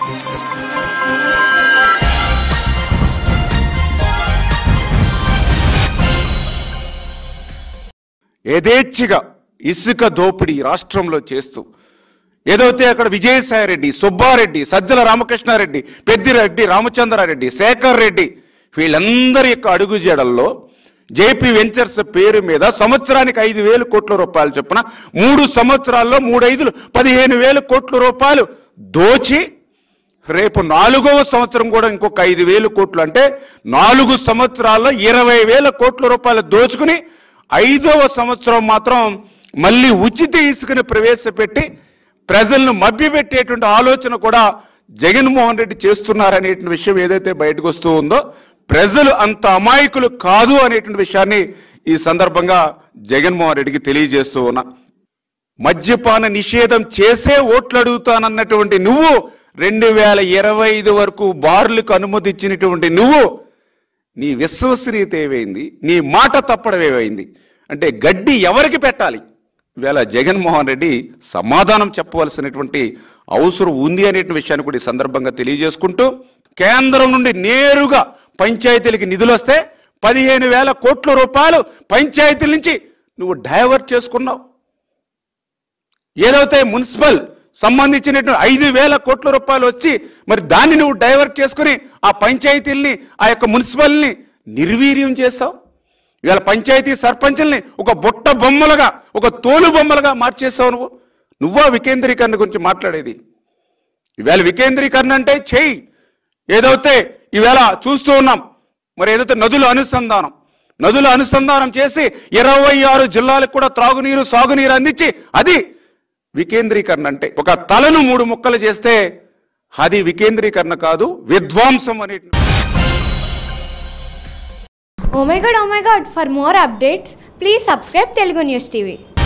యథేచ్ఛగా ఇసుక దోపిడీ రాష్ట్రంలో చేస్తూ ఏదైతే అక్కడ విజయసాయిరెడ్డి సుబ్బారెడ్డి సజ్జల రామకృష్ణారెడ్డి పెద్దిరెడ్డి రామచంద్రారెడ్డి శేఖర్ రెడ్డి వీళ్ళందరి యొక్క అడుగుజాడల్లో జేపీ వెంచర్స్ పేరు మీద సంవత్సరానికి ఐదు వేలు కోట్ల రూపాయలు చొప్పున మూడు సంవత్సరాల్లో మూడైదులు పదిహేను వేల కోట్ల రూపాయలు దోచి రేపు నాలుగవ సంవత్సరం కూడా ఇంకొక ఐదు వేలు కోట్లు అంటే నాలుగు సంవత్సరాల్లో ఇరవై వేల కోట్ల రూపాయలు దోచుకుని ఐదవ సంవత్సరం మాత్రం మళ్ళీ ఉచిత ఇసుకని ప్రవేశపెట్టి ప్రజలను మభ్యపెట్టేటువంటి ఆలోచన కూడా జగన్మోహన్ రెడ్డి చేస్తున్నారనేటువంటి విషయం ఏదైతే బయటకు వస్తూ ఉందో ప్రజలు అంత అమాయకులు కాదు అనేటువంటి విషయాన్ని ఈ సందర్భంగా జగన్మోహన్ రెడ్డికి తెలియజేస్తూ ఉన్నా మద్యపాన నిషేధం చేసే ఓట్లు అడుగుతానన్నటువంటి నువ్వు రెండు వేల ఇరవై ఐదు వరకు బార్లకు అనుమతి ఇచ్చినటువంటి నువ్వు నీ విశ్వసనీయత ఏమైంది నీ మాట తప్పడం ఏమైంది అంటే గడ్డి ఎవరికి పెట్టాలి ఇవాళ జగన్మోహన్ రెడ్డి సమాధానం చెప్పవలసినటువంటి అవసరం ఉంది అనేటువంటి విషయాన్ని కూడా ఈ సందర్భంగా తెలియజేసుకుంటూ కేంద్రం నుండి నేరుగా పంచాయతీలకి నిధులు వస్తే పదిహేను వేల కోట్ల రూపాయలు పంచాయతీల నుంచి నువ్వు డైవర్ట్ చేసుకున్నావు ఏదైతే మున్సిపల్ సంబంధించినటువంటి ఐదు వేల కోట్ల రూపాయలు వచ్చి మరి దాన్ని నువ్వు డైవర్ట్ చేసుకుని ఆ పంచాయతీల్ని ఆ యొక్క మున్సిపల్ని నిర్వీర్యం చేస్తావు ఇవాళ పంచాయతీ సర్పంచుల్ని ఒక బుట్ట బొమ్మలుగా ఒక తోలు బొమ్మలుగా మార్చేసావు నువ్వు నువ్వా వికేంద్రీకరణ గురించి మాట్లాడేది ఈవేళ వికేంద్రీకరణ అంటే చెయ్యి ఏదైతే ఈవేళ చూస్తూ ఉన్నాం మరి ఏదైతే నదుల అనుసంధానం నదుల అనుసంధానం చేసి ఇరవై ఆరు జిల్లాలకు కూడా త్రాగునీరు సాగునీరు అందించి అది వికేంద్రీకరణ అంటే ఒక తలను మూడు ముక్కలు చేస్తే అది వికేంద్రీకరణ కాదు విధ్వంసం అనే Oh my god, oh my god, for more updates, please subscribe Telugu News TV.